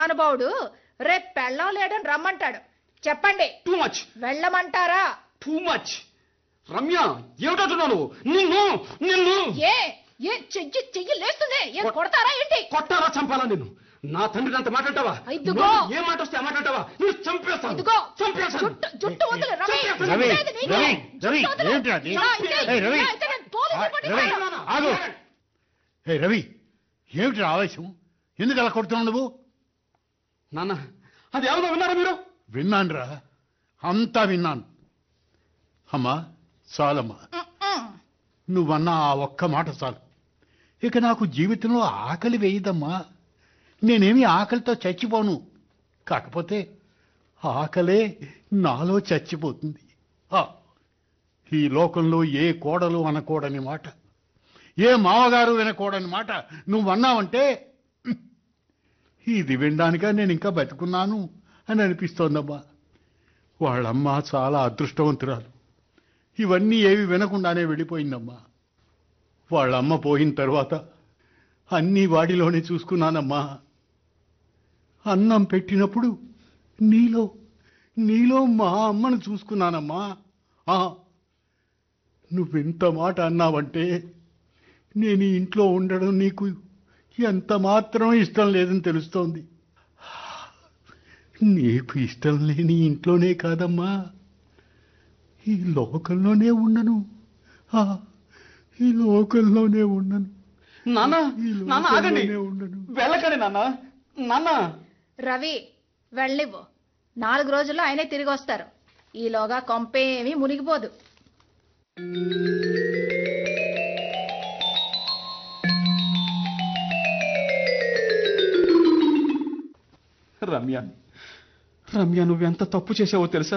అనుభవుడు రేపు పెళ్ళం లేడని రమ్మంటాడు చెప్పండి టూ మచ్ వెళ్ళమంటారా టూ మచ్ రమ్య ఏమిటంటున్నావు నువ్వు? నిన్ను నిన్ను ఏ ఏ చెయ్యి చెయ్యి లేస్తుంది ఏం కొడతారా ఏంటి కొట్టాలా చంపాలా నిన్ను నా తండ్రిని అంత మాట్లాడతావా ఇదిగో. నోటికి ఏ మాట వస్తే ఆ మాట్లాడతావా నువ్వు చంపేస్తాను ఇదిగో చంపేస్తాను జుట్టు జుట్టు వదిలే రవి చంపేస్తాను. రవి, లేదు నీకే. రవి, రవి, జుట్టు వదిలే. ఏంటి అది? ఇలా అయితే- ఏయ్, రవి. ఇలా అయితే నేను పోలీసులు ఆ, పట్టుకుంటాను. రవి. ఆగు. హే రవి ఏమిటి ఆవేశం ఎందుకు అలా కొడుతున్నావు నువ్వు నాన్న అది ఏమన్నా విన్నారా మీరు విన్నానురా అంతా విన్నాను అమ్మా చాలమ్మా ఉమ్మ్. నువ్వన్న ఆ ఒక్క మాట చాలు ఇక నాకు జీవితంలో ఆకలి వేయదమ్మా నేనేమి ఆకలితో చచ్చిపోను కాకపోతే ఆకలే నాలో చచ్చిపోతుంది ఆ, ఈ లోకంలో ఏ కోడలు అనకూడని మాట ఏ మామగారు వినకూడని మాట నువ్వన్నావంటే హ్మ్, ఇది వినడానిక నేను ఇంకా బతుకున్నాను అని అనిపిస్తోందమ్మా వాళ్ళమ్మ చాలా అదృష్టవంతురాలు ఇవన్నీ ఏవి వినకుండానే వెళ్ళిపోయిందమ్మా వాళ్ళమ్మ పోయిన తర్వాత అన్నీ వాడిలోనే చూసుకున్నానమ్మా అన్నం పెట్టినప్పుడు నీలో నీలో మా అమ్మను చూసుకున్నానమ్మా ఆ, నువ్వెంత మాట అన్నావంటే నేను ఈ ఇంట్లో ఉండడం నీకు ఎంత మాత్రం ఇష్టం లేదని తెలుస్తోంది నీకు ఇష్టం లేని ఇంట్లోనే కాదమ్మా ఈ లోకంలోనే ఉండను ఆ, ఈ లోకంలోనే ఉండను నాన్న ఈ నాన్న ఆగండి లోకంలోనే ఉండను వెళ్ళకండి నాన్న నాన్న రవి వెళ్ళివ్వు నాలుగు రోజుల్లో ఆయనే తిరిగి వస్తారు ఈలోగా కొంపేమీ మునిగిపోదు రమ్య రమ్య నువ్వెంత తప్పు చేసావో తెలుసా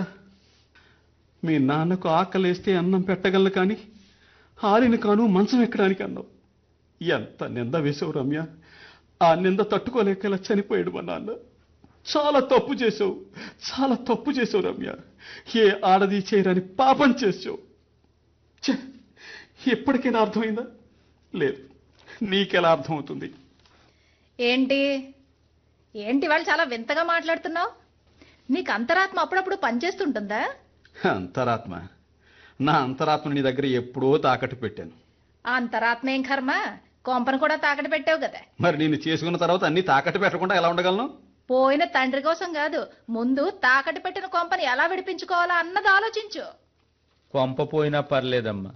మీ నాన్నకు ఆకలేస్తే అన్నం పెట్టగలను కానీ ఆరిని కాను మంచం ఎక్కడానికి అన్నావు ఎంత నింద వేసావు రమ్య ఆ నింద తట్టుకోలేక ఇలా చనిపోయాడు మా నాన్న చాలా తప్పు చేసావు చాలా తప్పు చేసావు రమ్య ఏ ఆడది చేయరని పాపం చేసావు ఛే, ఎప్పటికైనా అర్థమైందా లేదు నీకెలా అర్థమవుతుంది ఏంటి ఏంటి వాళ్ళు చాలా వింతగా మాట్లాడుతున్నావు నీకు అంతరాత్మ అప్పుడప్పుడు పనిచేస్తుంటుందా అంతరాత్మ నా అంతరాత్మ నీ దగ్గర ఎప్పుడో తాకట్టు పెట్టాను ఆ అంతరాత్మ ఏం కర్మ కొంపను కూడా తాకట పెట్టావు కదా మరి నేను చేసుకున్న తర్వాత అన్ని తాకట్టు పెట్టకుండా ఎలా ఉండగలను పోయిన తండ్రి కోసం కాదు ముందు తాకట పెట్టిన కొంపని ఎలా విడిపించుకోవాలా అన్నది ఆలోచించు కొంప పోయినా పర్లేదమ్మా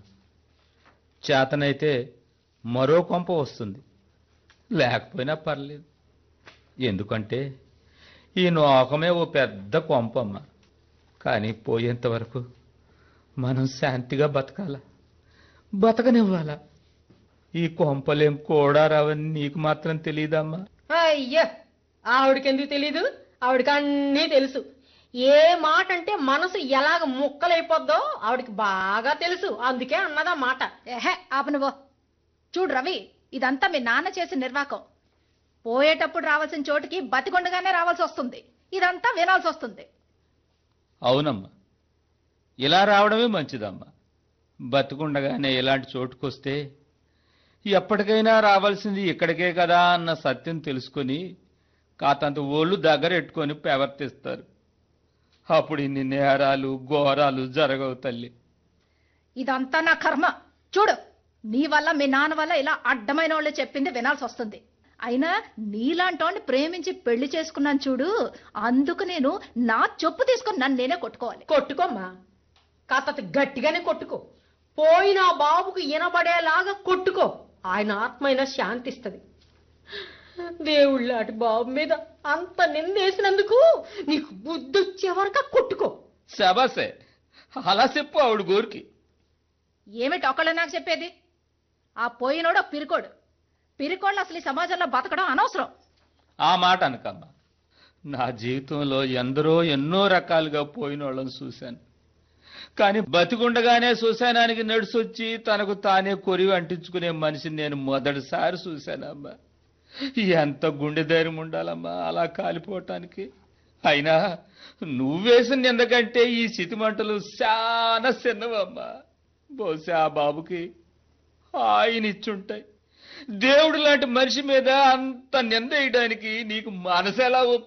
చేతనైతే మరో కొంప వస్తుంది లేకపోయినా పర్లేదు ఎందుకంటే ఈ నోకమే ఓ పెద్ద కొంపమ్మ కానీ పోయేంత వరకు మనం శాంతిగా బతకాల బతకనివ్వాలా ఈ కొంపలేం కూడా రావని నీకు మాత్రం తెలియదమ్మా అయ్యో ఆవిడకెందుకు తెలీదు ఆవిడకి అన్నీ తెలుసు ఏ మాట అంటే మనసు ఎలాగ ముక్కలైపోద్దో ఆవిడకి బాగా తెలుసు అందుకే అన్నదా మాట ఏహే ఆపనువో చూడు రవి ఇదంతా మీ నాన్న చేసిన నిర్వాకం పోయేటప్పుడు రావాల్సిన చోటుకి బతికొండగానే రావాల్సి వస్తుంది ఇదంతా వినాల్సి వస్తుంది అవునమ్మా ఇలా రావడమే మంచిదమ్మా బతుకుండగానే ఇలాంటి చోటుకొస్తే ఎప్పటికైనా రావాల్సింది ఇక్కడికే కదా అన్న సత్యం తెలుసుకొని కాతంత ఓళ్ళు దగ్గర ఎట్టుకొని ప్రవర్తిస్తారు అప్పుడు ఇన్ని నేరాలు ఘోరాలు జరగవు తల్లి ఇదంతా నా కర్మ చూడు నీ వల్ల మీ నాన్న వల్ల ఇలా అడ్డమైన వాళ్ళు చెప్పింది వినాల్సి వస్తుంది అయినా నీలాంటోని ప్రేమించి పెళ్లి చేసుకున్నాను చూడు అందుకు నేను నా చెప్పు తీసుకుని నన్ను నేనే కొట్టుకోవాలి కొట్టుకోమ్మా కాత గట్టిగానే కొట్టుకో పోయిన ఆ బాబుకు వినబడేలాగా కొట్టుకో ఆయన ఆత్మైనా శాంతిస్తుంది దేవుళ్ళాటి బాబు మీద అంత నిందేసినందుకు నీకు బుద్ధి వచ్చే వరకు కొట్టుకో శబాసే అలా చెప్పు ఆవిడ గోరికి ఏమిటి ఒకళ్ళు నాకు చెప్పేది ఆ పోయినోడు ఒక పిరికోడు పిరికోళ్ళు అసలు ఈ సమాజంలో బతకడం అనవసరం ఆ మాట అనకమ్మా నా జీవితంలో ఎందరో ఎన్నో రకాలుగా పోయిన వాళ్ళని చూశాను కానీ బతికుండగానే శ్మశానానికి నడిచొచ్చి తనకు తానే కొరివి అంటించుకునే మనిషిని నేను మొదటిసారి చూశానమ్మా ఎంత గుండె ధైర్యం ఉండాలమ్మా అలా కాలిపోవటానికి అయినా నువ్వేసిన నిందకంటే ఈ చితిమంటలు చాలా చిన్నవమ్మా బహుశా ఆ బాబుకి ఆయన ఇచ్చుంటాయి దేవుడు లాంటి మనిషి మీద అంత నింద వేయడానికి నీకు మనసు ఎలా